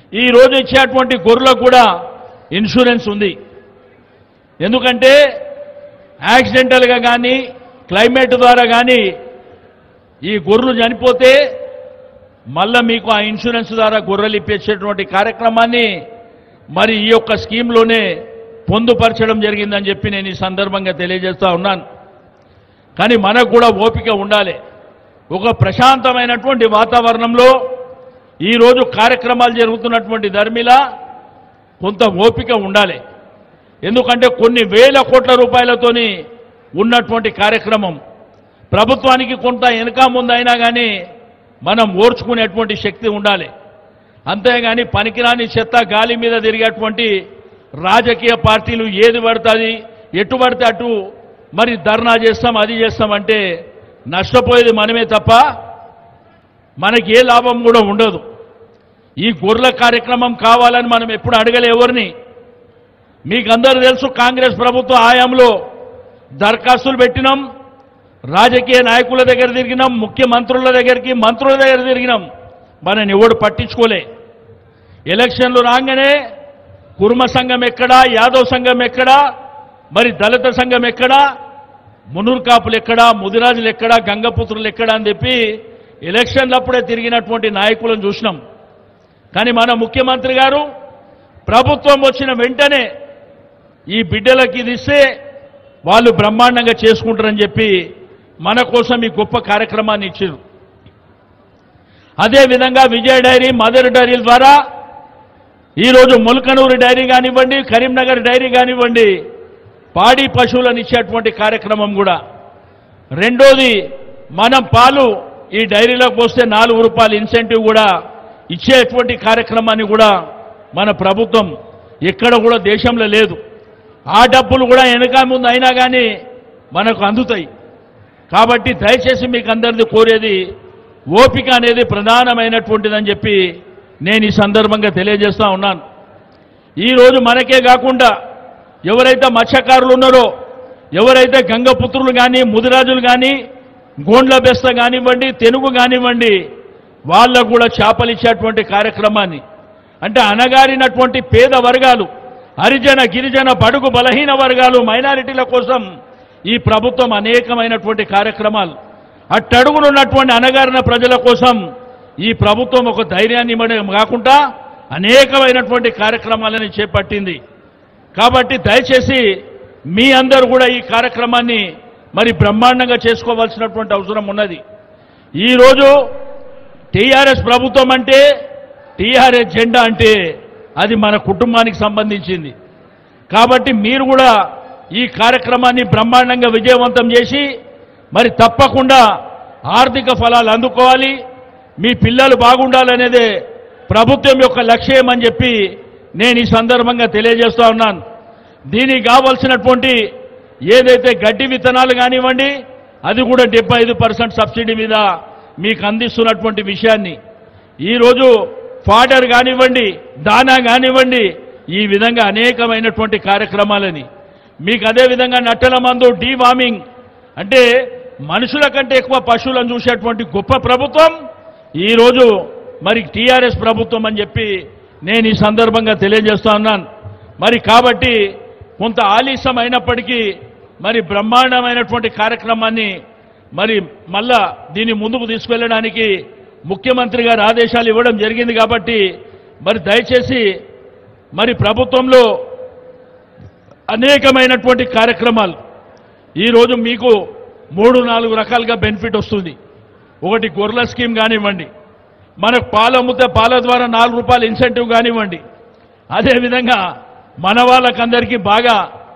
ఈ రోజు ఇచ్చేటువంటి గొర్రెలకు కూడా ఇన్సూరెన్స్ ఉంది ఎందుకంటే యాక్సిడెంటల్గా కానీ క్లైమేట్ ద్వారా కానీ ఈ గొర్రెలు చనిపోతే మళ్ళా మీకు ఆ ఇన్సూరెన్స్ ద్వారా గొర్రెలు ఇప్పించేటువంటి కార్యక్రమాన్ని మరి ఈ యొక్క స్కీమ్లోనే పొందుపరచడం జరిగిందని చెప్పి నేను ఈ సందర్భంగా తెలియజేస్తా ఉన్నాను కానీ మనకు కూడా ఓపిక ఉండాలి ఒక ప్రశాంతమైనటువంటి వాతావరణంలో ఈరోజు కార్యక్రమాలు జరుగుతున్నటువంటి ధర్మిలా కొంత ఓపిక ఉండాలి ఎందుకంటే కొన్ని వేల కోట్ల రూపాయలతోని ఉన్నటువంటి కార్యక్రమం ప్రభుత్వానికి కొంత వెనక ముందైనా కానీ మనం ఓర్చుకునేటువంటి శక్తి ఉండాలి అంతేగాని పనికిరాని చెత్త గాలి మీద తిరిగేటువంటి రాజకీయ పార్టీలు ఏది పడుతుంది ఎటు పడితే అటు మరి ధర్నా చేస్తాం అది చేస్తామంటే నష్టపోయేది మనమే తప్ప మనకి ఏ లాభం కూడా ఉండదు ఈ గొర్రెల కార్యక్రమం కావాలని మనం ఎప్పుడు అడగలే ఎవరిని మీకు అందరూ తెలుసు కాంగ్రెస్ ప్రభుత్వ హయాంలో దరఖాస్తులు పెట్టినాం రాజకీయ నాయకుల దగ్గర తిరిగినాం ముఖ్యమంత్రుల దగ్గరికి మంత్రుల దగ్గర తిరిగినాం మనని ఎవడు పట్టించుకోలే ఎలక్షన్లు రాగానే కుర్మ సంఘం ఎక్కడా యాదవ్ సంఘం ఎక్కడా మరి దళిత సంఘం ఎక్కడా మునూరు కాపులు ఎక్కడా ముదిరాజులు ఎక్కడా గంగపుత్రులు ఎక్కడా అని చెప్పి ఎలక్షన్లప్పుడే తిరిగినటువంటి నాయకులను చూసినాం కానీ మన ముఖ్యమంత్రి గారు ప్రభుత్వం వచ్చిన వెంటనే ఈ బిడ్డలకి ఇది ఇస్తే వాళ్ళు బ్రహ్మాండంగా చేసుకుంటారని చెప్పి మన కోసం ఈ గొప్ప కార్యక్రమాన్ని ఇచ్చారు అదేవిధంగా విజయ డైరీ మదర్ డైరీల ద్వారా ఈరోజు ముల్కనూరు డైరీ కానివ్వండి కరీంనగర్ డైరీ కానివ్వండి పాడి పశువులను ఇచ్చేటువంటి కార్యక్రమం కూడా రెండోది మనం పాలు ఈ డైరీలోకి పోస్తే నాలుగు రూపాయల ఇన్సెంటివ్ కూడా ఇచ్చేటువంటి కార్యక్రమాన్ని కూడా మన ప్రభుత్వం ఎక్కడ కూడా దేశంలో లేదు ఆ డబ్బులు కూడా వెనక ముందు అయినా కానీ మనకు అందుతాయి కాబట్టి దయచేసి మీకు అందరిది కోరేది ఓపిక అనేది ప్రధానమైనటువంటిదని చెప్పి నేను ఈ సందర్భంగా తెలియజేస్తా ఉన్నాను ఈరోజు మనకే కాకుండా ఎవరైతే మత్స్యకారులు ఉన్నారో ఎవరైతే గంగపుత్రులు కానీ ముదిరాజులు కానీ గోండ్ల బెస్త కానివ్వండి తెనుగు కానివ్వండి వాళ్ళకు కూడా చేపలు ఇచ్చేటువంటి కార్యక్రమాన్ని అంటే అనగారినటువంటి పేద వర్గాలు హరిజన గిరిజన బడుగు బలహీన వర్గాలు మైనారిటీల కోసం ఈ ప్రభుత్వం అనేకమైనటువంటి కార్యక్రమాలు అట్టడుగునున్నటువంటి అనగారిన ప్రజల కోసం ఈ ప్రభుత్వం ఒక ధైర్యాన్ని ఇవ్వడం కాకుండా అనేకమైనటువంటి కార్యక్రమాలని చేపట్టింది కాబట్టి దయచేసి మీ అందరూ కూడా ఈ కార్యక్రమాన్ని మరి బ్రహ్మాండంగా చేసుకోవాల్సినటువంటి అవసరం ఉన్నది ఈరోజు టీఆర్ఎస్ ప్రభుత్వం అంటే టీఆర్ఎస్ జెండా అంటే అది మన కుటుంబానికి సంబంధించింది కాబట్టి మీరు కూడా ఈ కార్యక్రమాన్ని బ్రహ్మాండంగా విజయవంతం చేసి మరి తప్పకుండా ఆర్థిక ఫలాలు అందుకోవాలి మీ పిల్లలు బాగుండాలనేదే ప్రభుత్వం యొక్క లక్ష్యం అని చెప్పి నేను ఈ సందర్భంగా తెలియజేస్తా ఉన్నాను దీనికి కావలసినటువంటి ఏదైతే గడ్డి విత్తనాలు కానివ్వండి అది కూడా డెబ్బై ఐదు పర్సెంట్ సబ్సిడీ మీద మీకు అందిస్తున్నటువంటి విషయాన్ని ఈరోజు ఫాడర్ కానివ్వండి దానా కానివ్వండి ఈ విధంగా అనేకమైనటువంటి కార్యక్రమాలని మీకు అదే విధంగా నట్టల మందు డీవార్మింగ్ అంటే మనుషుల కంటే ఎక్కువ పశువులను చూసేటువంటి గొప్ప ప్రభుత్వం ఈరోజు మరి టీఆర్ఎస్ ప్రభుత్వం అని చెప్పి నేను ఈ సందర్భంగా తెలియజేస్తా ఉన్నాను మరి కాబట్టి కొంత ఆలస్యం అయినప్పటికీ మరి బ్రహ్మాండమైనటువంటి కార్యక్రమాన్ని మరి మళ్ళా దీన్ని ముందుకు తీసుకెళ్ళడానికి ముఖ్యమంత్రి గారు ఆదేశాలు ఇవ్వడం జరిగింది కాబట్టి మరి దయచేసి మరి ప్రభుత్వంలో అనేకమైనటువంటి కార్యక్రమాలు ఈరోజు మీకు మూడు నాలుగు రకాలుగా బెనిఫిట్ వస్తుంది ఒకటి గొర్రెల స్కీమ్ కానివ్వండి మనకు పాలు అమ్మితే పాల ద్వారా నాలుగు రూపాయలు ఇన్సెంటివ్ కానివ్వండి అదేవిధంగా మన వాళ్ళకందరికీ బాగా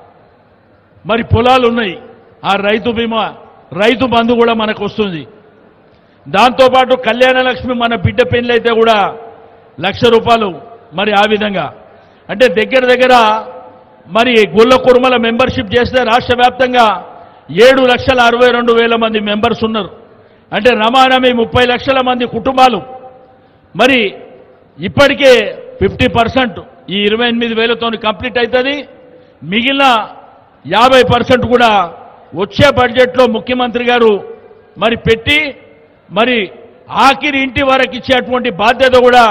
మరి పొలాలు ఉన్నాయి ఆ రైతు బీమా రైతు బంధు కూడా మనకు వస్తుంది దాంతోపాటు కళ్యాణ లక్ష్మి మన బిడ్డ పెళ్లి అయితే కూడా లక్ష రూపాయలు మరి ఆ విధంగా అంటే దగ్గర దగ్గర మరి గుళ్ళ కుర్మల మెంబర్షిప్ చేస్తే రాష్ట్ర వ్యాప్తంగా ఏడు లక్షల అరవై రెండు వేల మంది మెంబర్స్ ఉన్నారు అంటే రమానమి ముప్పై లక్షల మంది కుటుంబాలు మరి ఇప్పటికే ఫిఫ్టీ పర్సెంట్ ఈ ఇరవై ఎనిమిది వేలతో కంప్లీట్ అవుతుంది మిగిలిన యాభై పర్సెంట్ కూడా వచ్చే బడ్జెట్లో ముఖ్యమంత్రి గారు మరి పెట్టి మరి ఆఖరి ఇంటి వరకు ఇచ్చేటువంటి బాధ్యత కూడా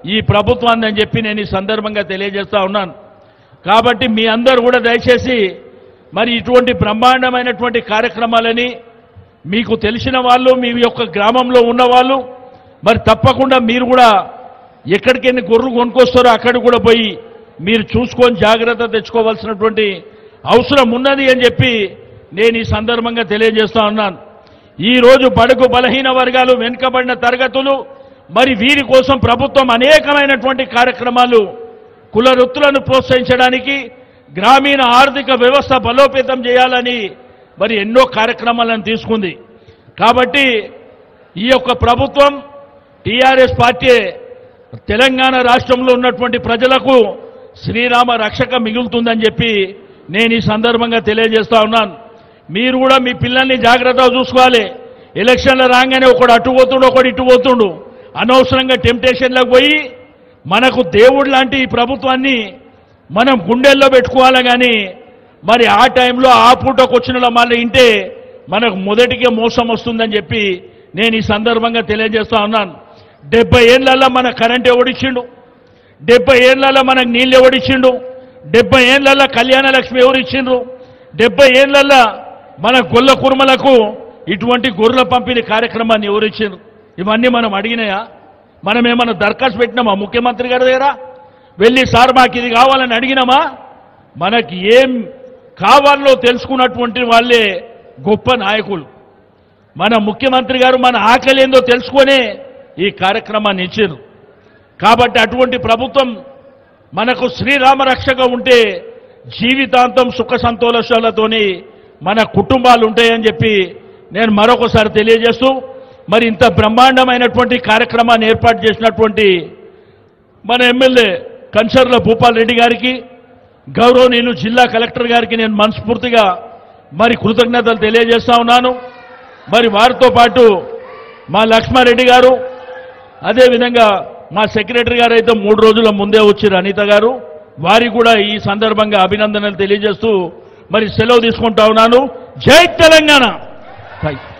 ఈ ప్రభుత్వాన్ని అని చెప్పి నేను ఈ సందర్భంగా తెలియజేస్తా ఉన్నాను కాబట్టి మీ అందరూ కూడా దయచేసి మరి ఇటువంటి బ్రహ్మాండమైనటువంటి కార్యక్రమాలని మీకు తెలిసిన వాళ్ళు మీ యొక్క గ్రామంలో ఉన్నవాళ్ళు మరి తప్పకుండా మీరు కూడా ఎక్కడికి ఎన్ని గొర్రెలు కొనుక్కొస్తారో అక్కడ కూడా పోయి మీరు చూసుకొని జాగ్రత్త తెచ్చుకోవాల్సినటువంటి అవసరం ఉన్నది అని చెప్పి నేను ఈ సందర్భంగా తెలియజేస్తా ఉన్నాను ఈ రోజు బడుగు బలహీన వర్గాలు వెనుకబడిన తరగతులు మరి వీరి కోసం ప్రభుత్వం అనేకమైనటువంటి కార్యక్రమాలు కుల వృత్తులను ప్రోత్సహించడానికి గ్రామీణ ఆర్థిక వ్యవస్థ బలోపేతం చేయాలని మరి ఎన్నో కార్యక్రమాలను తీసుకుంది కాబట్టి ఈ యొక్క ప్రభుత్వం టీఆర్ఎస్ పార్టీ తెలంగాణ రాష్ట్రంలో ఉన్నటువంటి ప్రజలకు శ్రీరామ రక్షక మిగులుతుందని చెప్పి నేను ఈ సందర్భంగా తెలియజేస్తా ఉన్నాను మీరు కూడా మీ పిల్లల్ని జాగ్రత్తగా చూసుకోవాలి ఎలక్షన్లు రాగానే ఒకడు అటు పోతుండు ఒకడు ఇటు పోతుండు అనవసరంగా టెంప్టేషన్లకు పోయి మనకు దేవుడు లాంటి ఈ ప్రభుత్వాన్ని మనం గుండెల్లో పెట్టుకోవాలి కానీ మరి ఆ టైంలో ఆ పూటకు వచ్చిన మళ్ళీ ఇంటే మనకు మొదటికే మోసం వస్తుందని చెప్పి నేను ఈ సందర్భంగా తెలియజేస్తా ఉన్నాను డెబ్బై ఏళ్ళల్లో మన కరెంట్ ఎవడిచ్చిండు డెబ్బై ఏళ్ళల్లో మనకు నీళ్ళు ఎవడిచ్చిండు డెబ్బై ఏళ్ళల్లో కళ్యాణ లక్ష్మి ఎవరు ఇచ్చిండ్రు డెబ్బై ఏళ్ళల్లో మన గొల్ల కుర్మలకు ఇటువంటి గొర్రెల పంపిణీ కార్యక్రమాన్ని ఎవరు ఇచ్చిండ్రు ఇవన్నీ మనం అడిగినాయా మనం ఏమైనా దరఖాస్తు పెట్టినామా ముఖ్యమంత్రి గారి దగ్గర వెళ్ళి సార్ మాకు ఇది కావాలని అడిగినామా మనకి ఏం కావాలో తెలుసుకున్నటువంటి వాళ్ళే గొప్ప నాయకులు మన ముఖ్యమంత్రి గారు మన ఆకలి ఏందో తెలుసుకొనే ఈ కార్యక్రమాన్ని ఇచ్చారు కాబట్టి అటువంటి ప్రభుత్వం మనకు శ్రీరామ రక్షక ఉంటే జీవితాంతం సుఖ సంతోషాలతోని మన కుటుంబాలు ఉంటాయని చెప్పి నేను మరొకసారి తెలియజేస్తూ మరి ఇంత బ్రహ్మాండమైనటువంటి కార్యక్రమాన్ని ఏర్పాటు చేసినటువంటి మన ఎమ్మెల్యే కన్సర్ల భూపాల్ రెడ్డి గారికి గౌరవనీయులు జిల్లా కలెక్టర్ గారికి నేను మనస్ఫూర్తిగా మరి కృతజ్ఞతలు తెలియజేస్తా ఉన్నాను మరి వారితో పాటు మా లక్ష్మారెడ్డి గారు అదేవిధంగా మా సెక్రటరీ గారు అయితే మూడు రోజుల ముందే వచ్చారు అనిత గారు వారికి కూడా ఈ సందర్భంగా అభినందనలు తెలియజేస్తూ మరి సెలవు తీసుకుంటా ఉన్నాను జై తెలంగాణ థాంక్యూ.